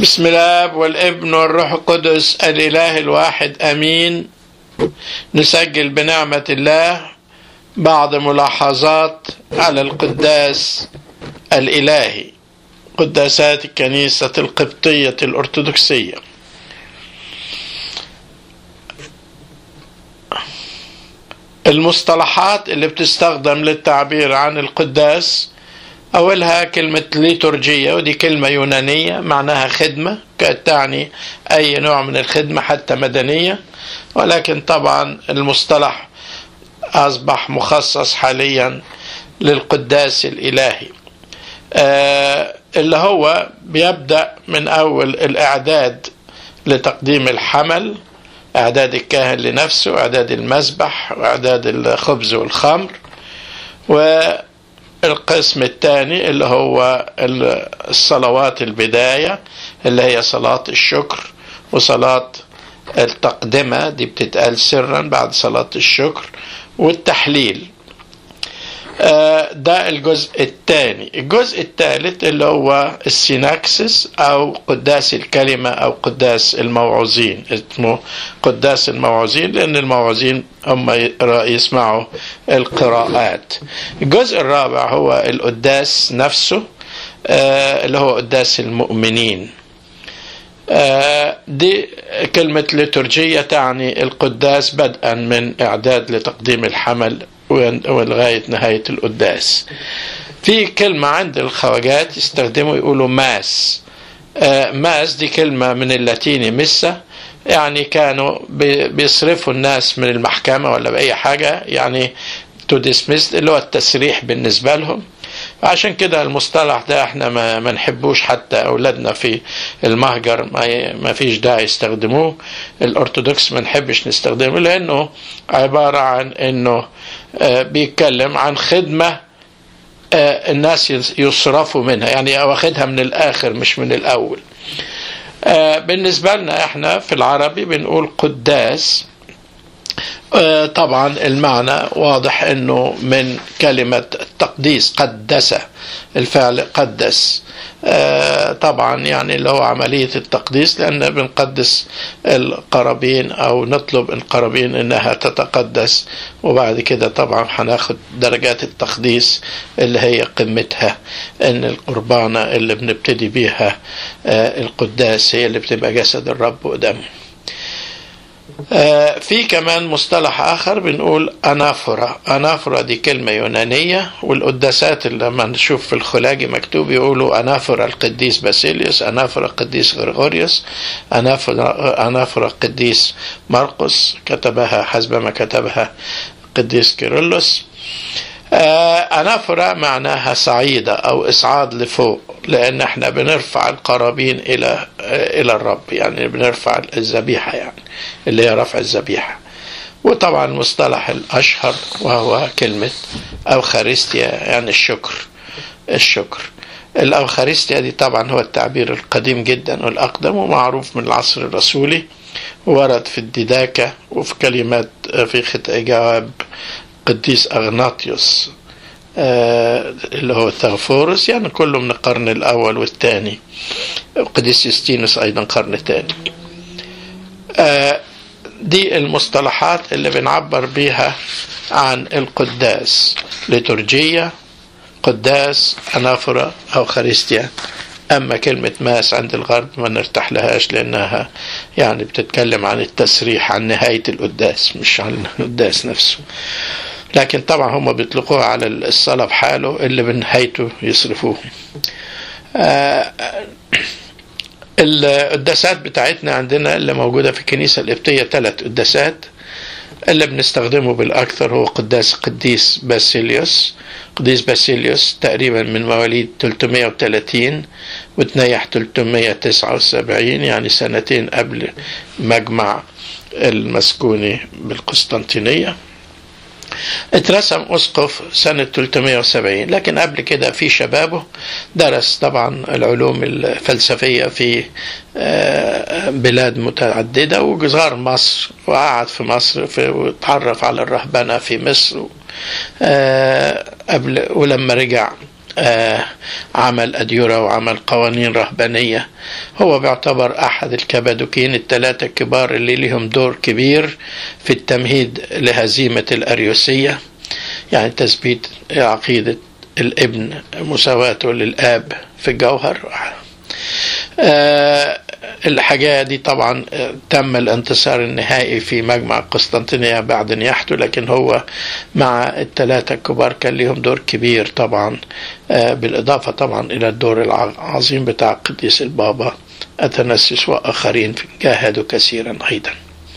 بسم الله والابن والروح القدس الإله الواحد أمين نسجل بنعمة الله بعض ملاحظات على القداس الإلهي قداسات الكنيسة القبطية الأرثوذكسية المصطلحات اللي بتستخدم للتعبير عن القداس أولها كلمة ليتورجية ودي كلمة يونانية معناها خدمة تعني أي نوع من الخدمة حتى مدنية ولكن طبعا المصطلح أصبح مخصص حاليا للقداس الإلهي آه اللي هو بيبدأ من أول الإعداد لتقديم الحمل إعداد الكاهن لنفسه إعداد المذبح وإعداد الخبز والخمر والقسم الثاني اللي هو الصلوات البداية اللي هي صلاة الشكر وصلاة التقدمة دي بتتقال سرا بعد صلاة الشكر والتحليل ده الجزء الثاني الجزء الثالث اللي هو السيناكسس او قداس الكلمة او قداس الموعوظين اسمه قداس الموعوظين لان الموعوظين هم يسمعوا القراءات الجزء الرابع هو القداس نفسه اللي هو قداس المؤمنين دي كلمة ليتورجية تعني القداس بدءا من إعداد لتقديم الحمل ولغاية نهاية القداس في كلمة عند الخواجات يستخدموا يقولوا ماس آه ماس دي كلمة من اللاتيني مسة يعني كانوا بيصرفوا الناس من المحكمة ولا بأي حاجة يعني تو ديسمس اللي هو التسريح بالنسبة لهم عشان كده المصطلح ده احنا ما, ما نحبوش حتى اولادنا في المهجر ما, ما فيش داعي يستخدموه الارثوذكس ما نحبش نستخدمه لانه عبارة عن انه اه بيتكلم عن خدمة اه الناس يصرفوا منها يعني واخدها من الاخر مش من الاول اه بالنسبة لنا احنا في العربي بنقول قداس طبعا المعنى واضح انه من كلمة التقديس قدس الفعل قدس طبعا يعني اللي هو عملية التقديس لأن بنقدس القرابين أو نطلب القرابين إنها تتقدس وبعد كده طبعا هناخد درجات التقديس اللي هي قمتها إن القربانة اللي بنبتدي بيها القداس هي اللي بتبقى جسد الرب ودمه في كمان مصطلح آخر بنقول أنافرة أنافرة دي كلمة يونانية والقداسات اللي لما نشوف في الخلاجي مكتوب يقولوا أنافرة القديس باسيليوس أنافرة القديس غريغوريوس أنافرة, أنافرة القديس مرقس كتبها حسب ما كتبها القديس كيرلس أنافرة معناها صعيدة أو إصعاد لفوق لأن احنا بنرفع القرابين إلى إلى الرب يعني بنرفع الذبيحة يعني اللي هي رفع الذبيحة وطبعا المصطلح الأشهر وهو كلمة أوخارستيا يعني الشكر الشكر الأوخارستيا دي طبعا هو التعبير القديم جدا والأقدم ومعروف من العصر الرسولي ورد في الديداكة وفي كلمات في خطأ جواب قديس أغناطيوس آه اللي هو الثغفورس يعني كله من القرن الأول والثاني قديس يوستينوس أيضا قرن ثاني آه دي المصطلحات اللي بنعبر بيها عن القداس ليتورجية قداس أنافرة أو خارستيا أما كلمة ماس عند الغرب ما نرتاح لهاش لأنها يعني بتتكلم عن التسريح عن نهاية القداس مش عن القداس نفسه لكن طبعا هم بيطلقوها على الصلاة بحاله اللي بنهايته يصرفوه آه القداسات بتاعتنا عندنا اللي موجودة في الكنيسة القبطية ثلاث قداسات اللي بنستخدمه بالأكثر هو قداس قديس باسيليوس قديس باسيليوس تقريبا من مواليد 330 وتنيح 379 يعني سنتين قبل مجمع المسكوني بالقسطنطينية اترسم أسقف سنة 370 لكن قبل كده في شبابه درس طبعا العلوم الفلسفية في بلاد متعددة وزار مصر وقعد في مصر وتعرف على الرهبنة في مصر قبل ولما رجع آه عمل أديرة وعمل قوانين رهبانية هو بيعتبر أحد الكبادوكين الثلاثة الكبار اللي لهم دور كبير في التمهيد لهزيمة الأريوسية يعني تثبيت عقيدة الابن مساواته للآب في الجوهر آه الحاجة دي طبعا تم الانتصار النهائي في مجمع قسطنطينية بعد نياحته لكن هو مع الثلاثة الكبار كان لهم دور كبير طبعا بالإضافة طبعا إلى الدور العظيم بتاع قديس البابا أثناسيوس وآخرين جاهدوا كثيرا أيضا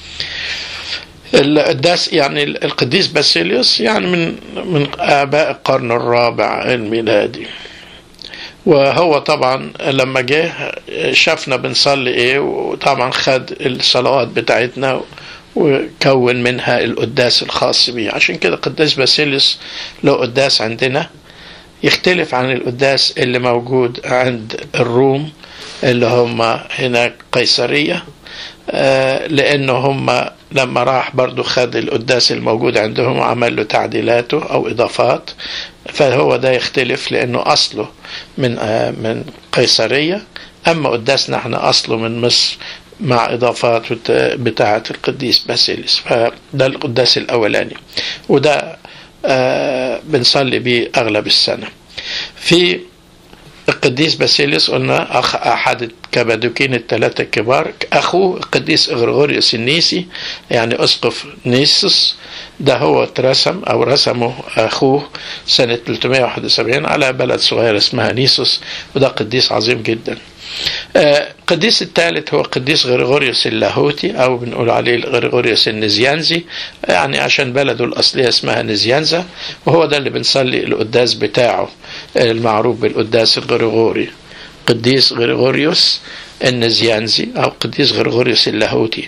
القداس يعني القديس باسيليوس يعني من من آباء القرن الرابع الميلادي وهو طبعا لما جه شافنا بنصلي ايه وطبعا خد الصلوات بتاعتنا وكون منها القداس الخاص بيه عشان كده قداس باسيليوس له قداس عندنا يختلف عن القداس اللي موجود عند الروم اللي هم هناك قيصرية لأنه هم لما راح برضو خد القداس الموجود عندهم وعمل له تعديلاته أو إضافات فهو ده يختلف لأنه أصله من من قيصرية أما قداسنا احنا أصله من مصر مع إضافات بتاعة القديس باسيليس فده القداس الأولاني وده بنصلي بيه أغلب السنة في القديس باسيليوس قلنا أخ أحد الكبادوكين الثلاثة الكبار أخوه القديس إغريغوريوس النيسي يعني أسقف نيسوس ده هو اترسم أو رسمه أخوه سنة 371 على بلد صغيرة اسمها نيسوس وده قديس عظيم جدا القديس الثالث هو قديس غريغوريوس اللاهوتي او بنقول عليه غريغوريوس النزيانزي يعني عشان بلده الاصليه اسمها نزيانزا وهو ده اللي بنصلي القداس بتاعه المعروف بالقداس الغريغوري قديس غريغوريوس النزيانزي او قديس غريغوريوس اللاهوتي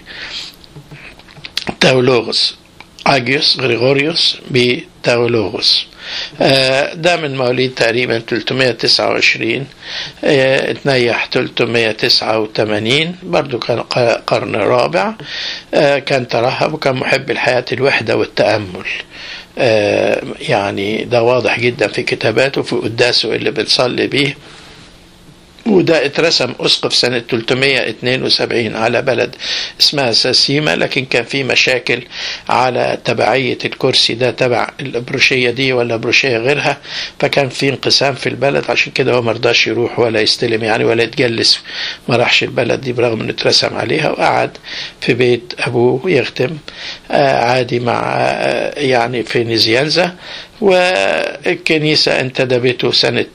تاولوغوس اجيوس غريغوريوس بتاولوغوس ده من مواليد تقريبا 329 اتنيح 389 برضو كان قرن رابع كان ترهب وكان محب الحياة الوحدة والتأمل يعني ده واضح جدا في كتاباته في قداسه اللي بنصلي بيه وده اترسم أسقف سنة 372 على بلد اسمها ساسيما لكن كان في مشاكل على تبعية الكرسي ده تبع البروشية دي ولا بروشية غيرها فكان في انقسام في البلد عشان كده هو مرضاش يروح ولا يستلم يعني ولا يتجلس ما راحش البلد دي برغم انه اترسم عليها وقعد في بيت ابوه يختم عادي مع يعني في نيزيانزا والكنيسة انتدبته سنة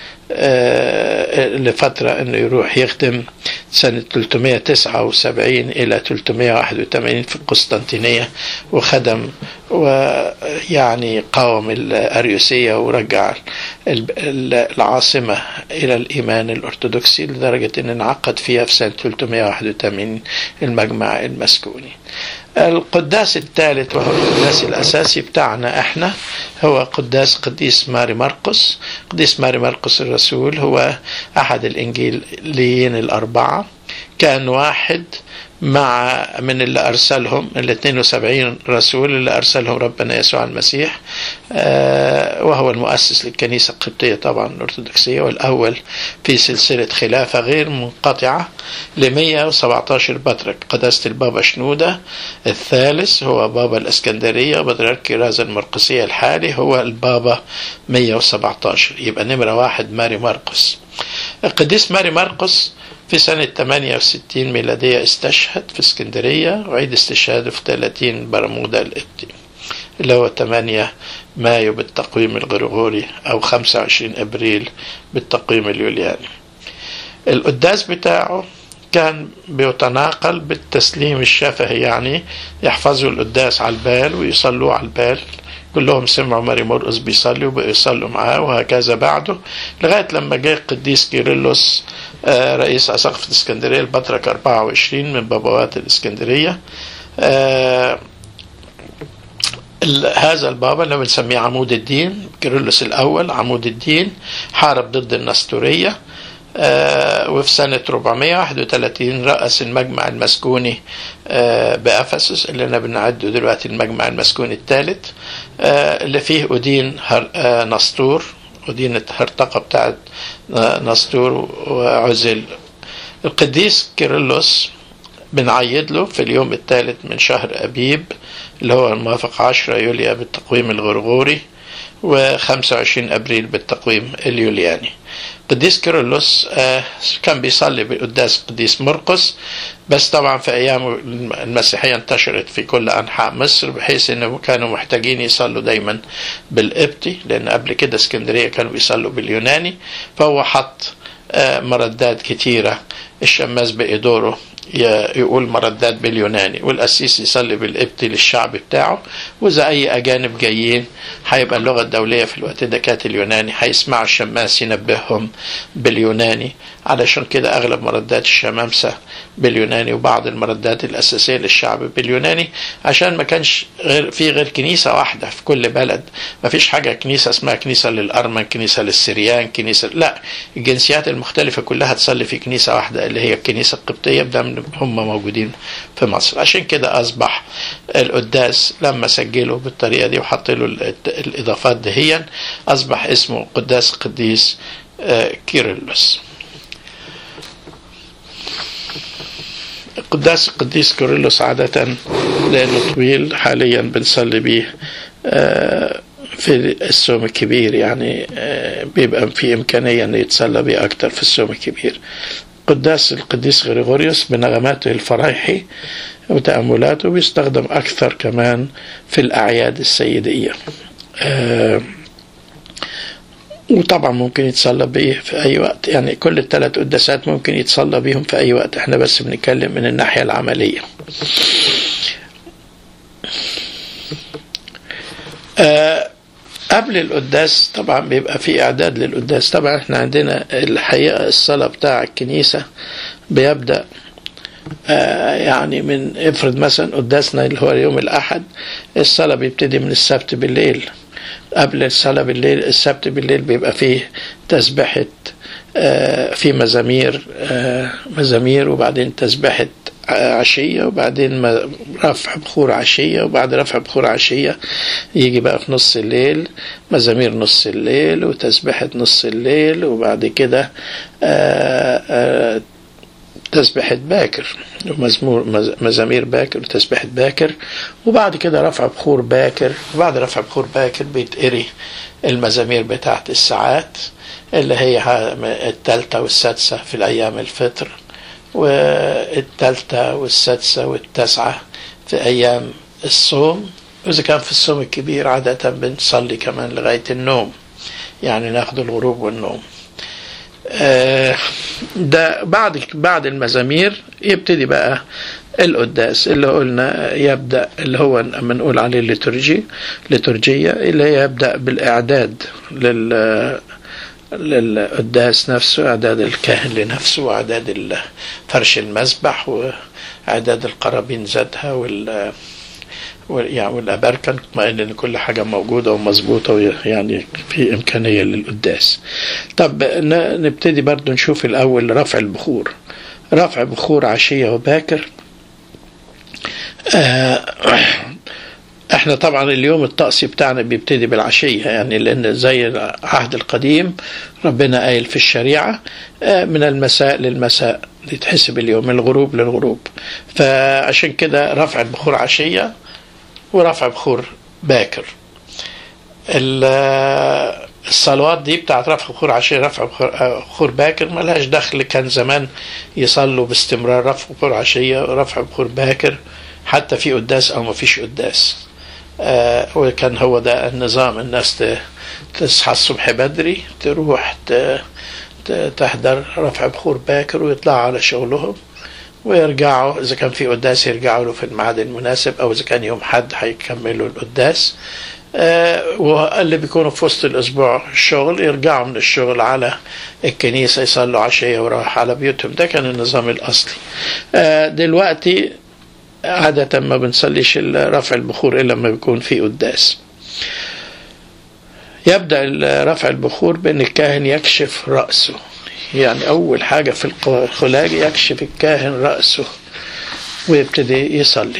لفترة انه يروح يخدم سنة 379 الى 381 في القسطنطينية وخدم ويعني قاوم الاريوسية ورجع العاصمة الى الايمان الارثوذكسي لدرجة ان انعقد فيها في سنة 381 المجمع المسكوني القداس الثالث وهو القداس الأساسي بتاعنا احنا هو قداس قديس ماري مرقس قديس ماري مرقس الرسول هو أحد الإنجيليين الأربعة كان واحد مع من اللي أرسلهم ال 72 رسول اللي أرسلهم ربنا يسوع المسيح وهو المؤسس للكنيسة القبطية طبعا الأرثوذكسية والأول في سلسلة خلافة غير منقطعة ل 117 بطرك قداسة البابا شنودة الثالث هو بابا الإسكندرية بطريرك كرازة المرقسية الحالي هو البابا 117 يبقى نمرة واحد ماري مرقس القديس ماري مرقس في سنة 68 ميلادية استشهد في اسكندرية وعيد استشهاده في 30 برمودا القبطي اللي هو 8 مايو بالتقويم الغريغوري أو 25 أبريل بالتقويم اليولياني القداس بتاعه كان بيتناقل بالتسليم الشفهي يعني يحفظوا القداس على البال ويصلوا على البال كلهم سمعوا ماري مرقس بيصلي وبيصلوا معاه وهكذا بعده لغاية لما جاء القديس كيرلس رئيس أساقفة اسكندرية البطرك 24 من بابوات الإسكندرية هذا البابا اللي بنسميه عمود الدين كيرلس الأول عمود الدين حارب ضد النستورية آه وفي سنة 431 رأس المجمع المسكوني آه بأفسس اللي أنا بنعده دلوقتي المجمع المسكوني الثالث آه اللي فيه أدين نسطور ودينة هرطقة بتاعت نسطور وعزل القديس كيرلس بنعيد له في اليوم الثالث من شهر أبيب اللي هو الموافق 10 يوليو بالتقويم الغرغوري و25 أبريل بالتقويم اليولياني قديس كيرلس كان بيصلي بقداس قديس مرقس بس طبعا في أيامه المسيحية انتشرت في كل أنحاء مصر بحيث أنه كانوا محتاجين يصلوا دايما بالقبطي لأن قبل كده اسكندرية كانوا بيصلوا باليوناني فهو حط مردات كتيرة الشماس بإيدوره يقول مردات باليوناني والقسيس يصلي بالقبطي للشعب بتاعه واذا اي اجانب جايين هيبقى اللغه الدوليه في الوقت ده كانت اليوناني هيسمعوا الشماس ينبههم باليوناني علشان كده اغلب مردات الشمامسه باليوناني وبعض المردات الاساسيه للشعب باليوناني عشان ما كانش غير في غير كنيسه واحده في كل بلد ما فيش حاجه كنيسه اسمها كنيسه للارمن كنيسه للسريان كنيسه لا الجنسيات المختلفه كلها تصلي في كنيسه واحده اللي هي الكنيسه القبطيه بدم هم موجودين في مصر عشان كده اصبح القداس لما سجله بالطريقه دي وحط له الاضافات دهيا اصبح اسمه قداس قديس كيرلس قداس القديس كيرلس عادة لأنه طويل حاليا بنصلي بيه في الصوم الكبير يعني بيبقى في إمكانية أن يتصلى بيه أكتر في الصوم الكبير قداس القديس غريغوريوس بنغماته الفرايحي وتأملاته بيستخدم أكثر كمان في الأعياد السيدية آه وطبعا ممكن يتصلى به في أي وقت يعني كل الثلاث قداسات ممكن يتصلى بهم في أي وقت احنا بس بنتكلم من الناحية العملية آه قبل القداس طبعا بيبقى في اعداد للقداس طبعا احنا عندنا الحقيقه الصلاه بتاع الكنيسه بيبدا آه يعني من افرض مثلا قداسنا اللي هو يوم الاحد الصلاه بيبتدي من السبت بالليل قبل الصلاه بالليل السبت بالليل بيبقى فيه تسبحه آه في مزامير آه مزامير وبعدين تسبحه عشية وبعدين رفع بخور عشية وبعد رفع بخور عشية يجي بقى في نص الليل مزامير نص الليل وتسبحة نص الليل وبعد كده تسبحة باكر ومزمور مزامير باكر وتسبحة باكر وبعد كده رفع بخور باكر وبعد رفع بخور باكر بيتقري المزامير بتاعت الساعات اللي هي الثالثة والسادسة في الأيام الفطر والثالثة والسادسة والتاسعة في أيام الصوم وإذا كان في الصوم الكبير عادة بنصلي كمان لغاية النوم يعني ناخد الغروب والنوم ده بعد بعد المزامير يبتدي بقى القداس اللي قلنا يبدا اللي هو بنقول عليه الليتورجي ليتورجيه اللي يبدا بالاعداد لل للقداس نفسه إعداد الكاهن لنفسه وإعداد فرش المذبح وإعداد القرابين ذاتها وال يعني والأباركة اطمئن إن كل حاجة موجودة ومظبوطة يعني في إمكانية للقداس. طب نبتدي برضو نشوف الأول رفع البخور. رفع بخور عشية وباكر. آه احنا طبعا اليوم الطقسي بتاعنا بيبتدي بالعشية يعني لأن زي العهد القديم ربنا قايل في الشريعة من المساء للمساء يتحسب اليوم من الغروب للغروب فعشان كده رفع البخور عشية ورفع بخور باكر الصلوات دي بتاعت رفع بخور عشية رفع بخور باكر ملهاش دخل كان زمان يصلوا باستمرار رفع بخور عشية ورفع بخور باكر حتى في قداس او ما فيش قداس آه وكان هو ده النظام الناس تصحى الصبح بدري تروح تحضر رفع بخور باكر ويطلعوا على شغلهم ويرجعوا اذا كان في قداس يرجعوا له في الميعاد المناسب او اذا كان يوم حد هيكملوا القداس آه واللي بيكونوا في وسط الاسبوع الشغل يرجعوا من الشغل على الكنيسه يصلوا عشيه وراح على بيوتهم ده كان النظام الاصلي آه دلوقتي عادة ما بنصليش رفع البخور إلا لما بيكون في قداس يبدأ رفع البخور بأن الكاهن يكشف رأسه يعني أول حاجة في الخلاج يكشف الكاهن رأسه ويبتدي يصلي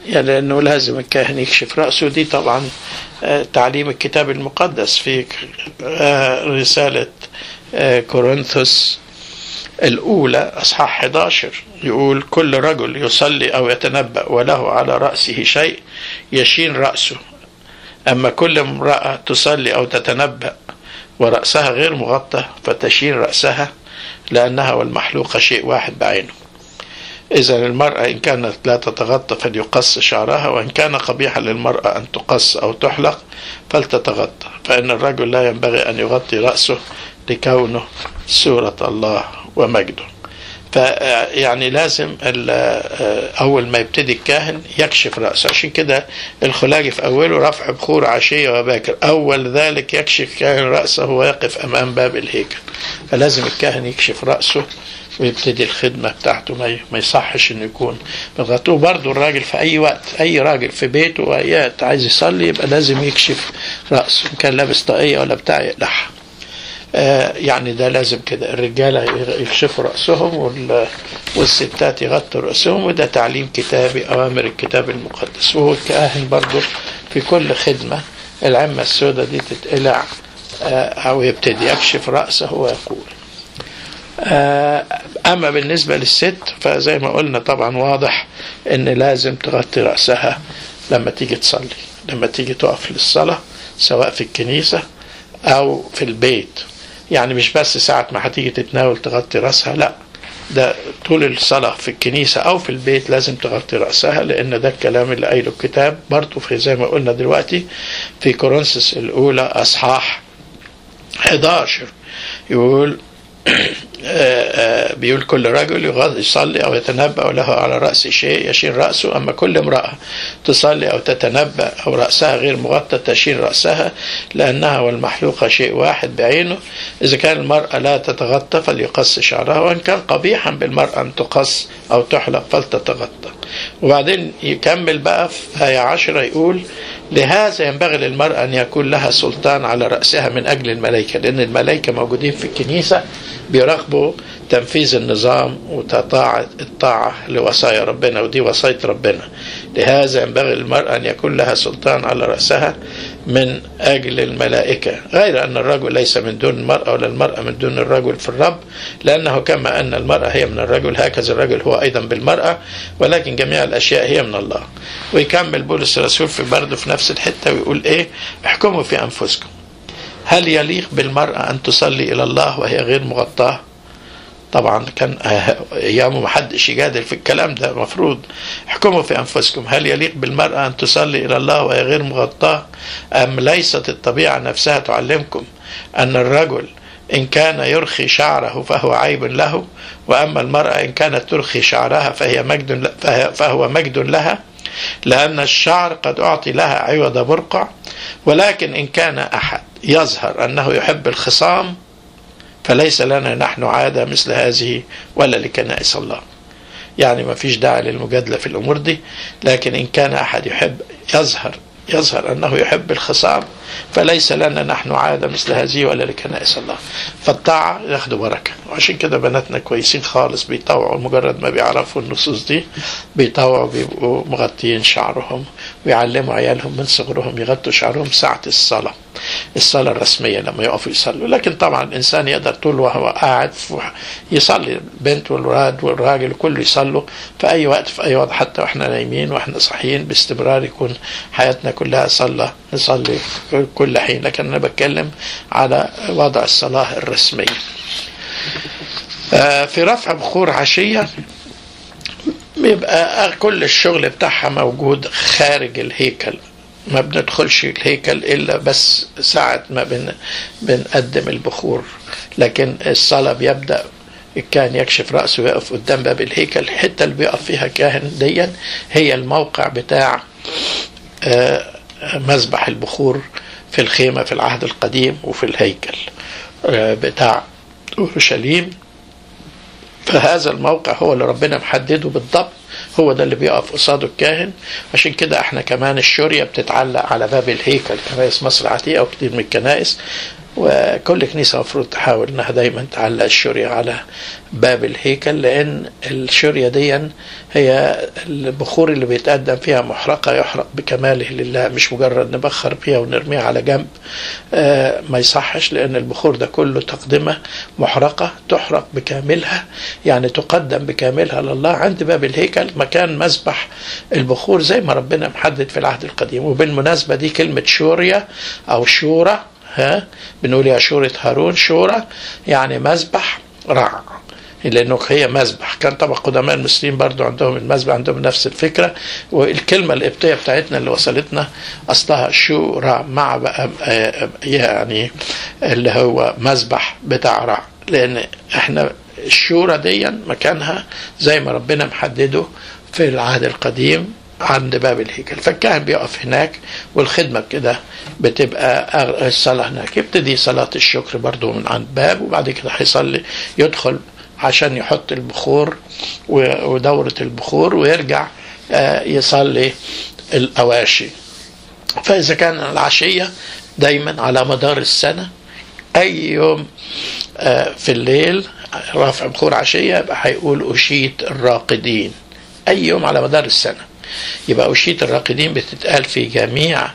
يعني لأنه لازم الكاهن يكشف رأسه دي طبعا آه، تعليم الكتاب المقدس في آه، رسالة آه، كورنثوس الأولى أصحاح 11 يقول كل رجل يصلي أو يتنبأ وله على رأسه شيء يشين رأسه أما كل امرأة تصلي أو تتنبأ ورأسها غير مغطى فتشين رأسها لأنها والمحلوقة شيء واحد بعينه إذا المرأة إن كانت لا تتغطى فليقص شعرها وإن كان قبيحا للمرأة أن تقص أو تحلق فلتتغطى فإن الرجل لا ينبغي أن يغطي رأسه لكونه سورة الله ومجده فيعني لازم أول ما يبتدي الكاهن يكشف رأسه عشان كده الخلاجي في أوله رفع بخور عشية وباكر أول ذلك يكشف الكاهن رأسه ويقف أمام باب الهيكل فلازم الكاهن يكشف رأسه ويبتدي الخدمة بتاعته ما ما يصحش انه يكون مغطوه برضه الراجل في اي وقت اي راجل في بيته وقت عايز يصلي يبقى لازم يكشف رأسه ان كان لابس طاقية ولا بتاع يقلعها آه يعني ده لازم كده الرجالة يكشفوا رأسهم وال- والستات يغطوا رأسهم وده تعليم كتابي أوامر الكتاب المقدس وهو الكاهن برضه في كل خدمة العمة السوداء دي تتقلع آه أو يبتدي يكشف رأسه ويقول آه، أما بالنسبة للست فزي ما قلنا طبعا واضح إن لازم تغطي رأسها لما تيجي تصلي لما تيجي تقف للصلاة سواء في الكنيسة أو في البيت يعني مش بس ساعة ما هتيجي تتناول تغطي رأسها لا ده طول الصلاة في الكنيسة أو في البيت لازم تغطي رأسها لأن ده الكلام اللي قايله الكتاب برضه في زي ما قلنا دلوقتي في كورنثوس الأولى أصحاح 11 يقول بيقول كل رجل يغض- يصلي أو يتنبأ له على رأس شيء يشير رأسه أما كل امرأة تصلي أو تتنبأ أو رأسها غير مغطى تشير رأسها لأنها والمحلوقة شيء واحد بعينه إذا كان المرأة لا تتغطى فليقص شعرها وإن كان قبيحا بالمرأة أن تقص أو تحلق فلتتغطى وبعدين يكمل بقى في آية عشرة يقول لهذا ينبغي للمرأة أن يكون لها سلطان على رأسها من أجل الملائكة لأن الملائكة موجودين في الكنيسة بيراقبوا تنفيذ النظام وتطاعة الطاعة لوصايا ربنا ودي وصاية ربنا لهذا ينبغي للمرأة أن يكون لها سلطان على رأسها من أجل الملائكة غير أن الرجل ليس من دون المرأة ولا المرأة من دون الرجل في الرب لأنه كما أن المرأة هي من الرجل هكذا الرجل هو أيضا بالمرأة ولكن جميع الأشياء هي من الله ويكمل بولس الرسول في برضه في نفس الحتة ويقول إيه احكموا في أنفسكم هل يليق بالمرأة أن تصلي إلى الله وهي غير مغطاة طبعا كان ايامه ما حدش يجادل في الكلام ده مفروض احكموا في انفسكم هل يليق بالمراه ان تصلي الى الله وهي غير مغطاه ام ليست الطبيعه نفسها تعلمكم ان الرجل ان كان يرخي شعره فهو عيب له واما المراه ان كانت ترخي شعرها فهي مجد فهي- فهو مجد لها لأن الشعر قد أعطي لها عوض برقع ولكن إن كان أحد يظهر أنه يحب الخصام فليس لنا نحن عادة مثل هذه ولا لكنائس الله يعني ما فيش داعي للمجادلة في الأمور دي لكن إن كان أحد يحب يظهر يظهر أنه يحب الخصام فليس لنا نحن عادة مثل هذه ولا لكنائس الله فالطاعة ياخدوا بركة وعشان كده بناتنا كويسين خالص بيطوعوا مجرد ما بيعرفوا النصوص دي بيطوعوا بيبقوا مغطيين شعرهم ويعلموا عيالهم من صغرهم يغطوا شعرهم ساعة الصلاة الصلاة الرسمية لما يقفوا يصلوا لكن طبعا الإنسان يقدر طول وهو قاعد في- يصلي البنت والولاد والراجل كله يصلوا في أي وقت في أي وقت حتى وإحنا نايمين وإحنا صاحيين باستمرار يكون حياتنا كلها صلى نصلي كل حين لكن أنا بتكلم على وضع الصلاة الرسمية آه، في رفع بخور عشية بيبقى كل الشغل بتاعها موجود خارج الهيكل ما بندخلش الهيكل الا بس ساعة ما بن بنقدم البخور لكن الصلاة بيبدأ كان يكشف رأسه ويقف قدام باب الهيكل الحتة اللي بيقف فيها كاهن ديا هي الموقع بتاع آه، مذبح البخور في الخيمة في العهد القديم وفي الهيكل آه، بتاع أورشليم فهذا الموقع هو اللي ربنا محدده بالضبط هو ده اللي بيقف قصاده الكاهن عشان كده احنا كمان الشورية بتتعلق على باب الهيكل كنائس مصر عتيقة وكتير من الكنائس وكل كنيسة المفروض تحاول انها دايما تعلق الشورية على باب الهيكل لان الشورية دي هي البخور اللي بيتقدم فيها محرقة يحرق بكماله لله مش مجرد نبخر فيها ونرميها على جنب آه ما يصحش لان البخور ده كله تقدمة محرقة تحرق بكاملها يعني تقدم بكاملها لله عند باب الهيكل مكان مسبح البخور زي ما ربنا محدد في العهد القديم وبالمناسبة دي كلمة شورية أو شورى ها بنقول يا شورة هارون شورى يعني مسبح رع لانه هي مسبح كان طبعا قدماء المسلمين برضو عندهم المسبح عندهم نفس الفكره والكلمه القبطيه بتاعتنا اللي وصلتنا اصلها شورى مع بقى يعني اللي هو مسبح بتاع رع لان احنا الشورى دي مكانها زي ما ربنا محدده في العهد القديم عند باب الهيكل فالكاهن بيقف هناك والخدمة كده بتبقى الصلاة هناك يبتدي صلاة الشكر برضو من عند باب وبعد كده هيصلي يدخل عشان يحط البخور ودورة البخور ويرجع يصلي الأواشي فإذا كان العشية دايما على مدار السنة أي يوم في الليل رافع بخور عشية يبقى هيقول أشيت الراقدين أي يوم على مدار السنة يبقى أشيت الراقدين بتتقال في جميع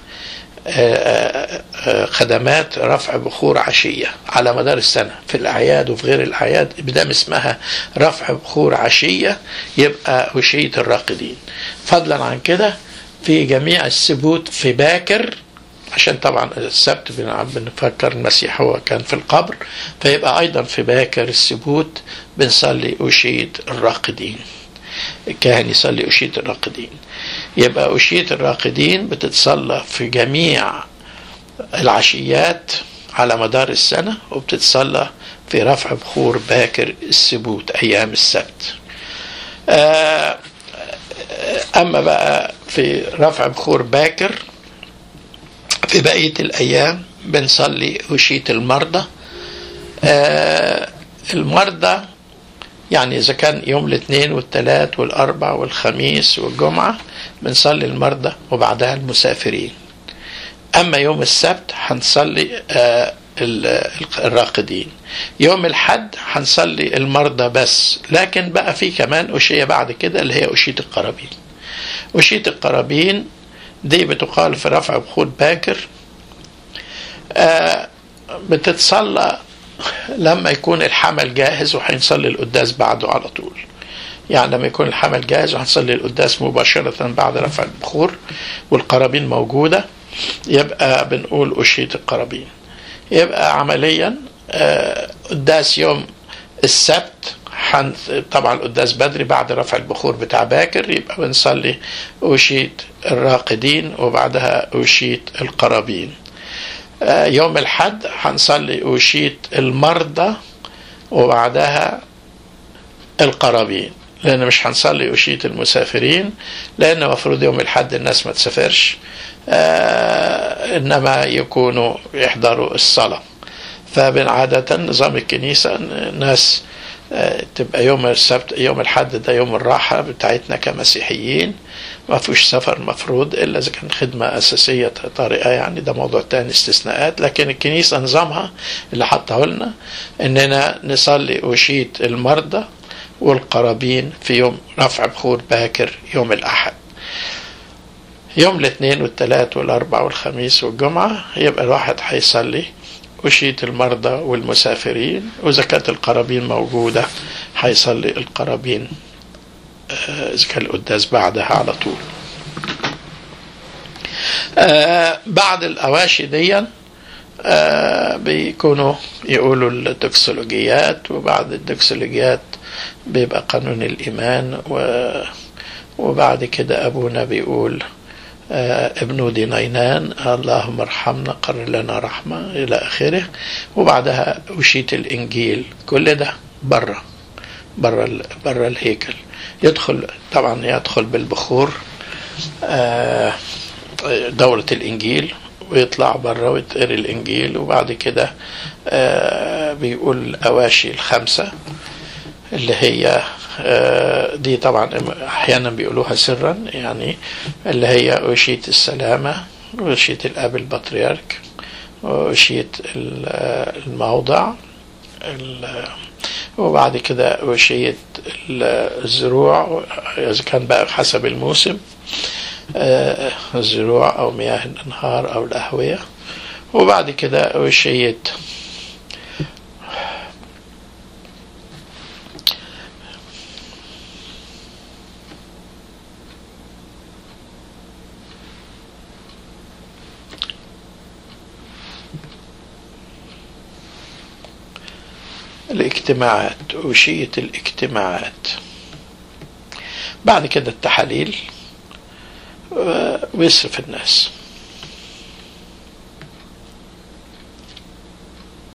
خدمات رفع بخور عشية على مدار السنة في الأعياد وفي غير الأعياد بدام اسمها رفع بخور عشية يبقى أشيت الراقدين فضلا عن كده في جميع السبوت في باكر عشان طبعا السبت بنفكر المسيح هو كان في القبر فيبقى أيضا في باكر السبوت بنصلي أشيد الراقدين الكاهن يصلي أشية الراقدين يبقى أشية الراقدين بتتصلى في جميع العشيات على مدار السنة وبتتصلى في رفع بخور باكر السبوت أيام السبت أما بقى في رفع بخور باكر في بقية الأيام بنصلي أشية المرضى المرضى يعني إذا كان يوم الاثنين والثلاث والأربع والخميس والجمعة بنصلي المرضى وبعدها المسافرين أما يوم السبت هنصلي آه الراقدين يوم الحد هنصلي المرضى بس لكن بقى في كمان أشية بعد كده اللي هي أشية القرابين أشية القرابين دي بتقال في رفع بخور باكر آه بتتصلى لما يكون الحمل جاهز وهنصلي القداس بعده على طول يعني لما يكون الحمل جاهز وهنصلي القداس مباشرة بعد رفع البخور والقرابين موجودة يبقى بنقول أشية القرابين يبقى عمليا قداس يوم السبت حن طبعا القداس بدري بعد رفع البخور بتاع باكر يبقى بنصلي أشيت الراقدين وبعدها أشيت القرابين يوم الحد هنصلي أوشيت المرضى وبعدها القرابين لأن مش هنصلي أوشيت المسافرين لأن المفروض يوم الحد الناس ما تسافرش آه إنما يكونوا يحضروا الصلاة فبن عادة نظام الكنيسة الناس آه تبقى يوم السبت يوم الحد ده يوم الراحة بتاعتنا كمسيحيين ما فيش سفر مفروض الا اذا كان خدمه اساسيه طارئه يعني ده موضوع تاني استثناءات لكن الكنيسه نظامها اللي حطه لنا اننا نصلي أشيت المرضى والقرابين في يوم رفع بخور باكر يوم الاحد يوم الاثنين والثلاث والاربع والخميس والجمعه يبقى الواحد هيصلي أشيت المرضى والمسافرين وإذا كانت القرابين موجودة هيصلي القرابين إذا كان القداس بعدها على طول آه بعد الأواشي دي آه بيكونوا يقولوا الدكسولوجيات وبعد الدكسولوجيات بيبقى قانون الإيمان و وبعد كده أبونا بيقول آه ابن دينينان اللهم ارحمنا قرر لنا رحمة إلى آخره وبعدها أشيت الإنجيل كل ده بره بره بره الهيكل يدخل طبعا يدخل بالبخور دورة الإنجيل ويطلع بره ويتقري الإنجيل وبعد كده بيقول الأواشي الخمسة اللي هي دي طبعا أحيانا بيقولوها سرا يعني اللي هي أوشية السلامة وأوشية الأب البطريرك وأشية الموضع وبعد كده وشية الزروع إذا كان بقى حسب الموسم الزروع أو مياه الأنهار أو الأهوية وبعد كده وشية الاجتماعات وشية الاجتماعات بعد كده التحاليل ويصرف الناس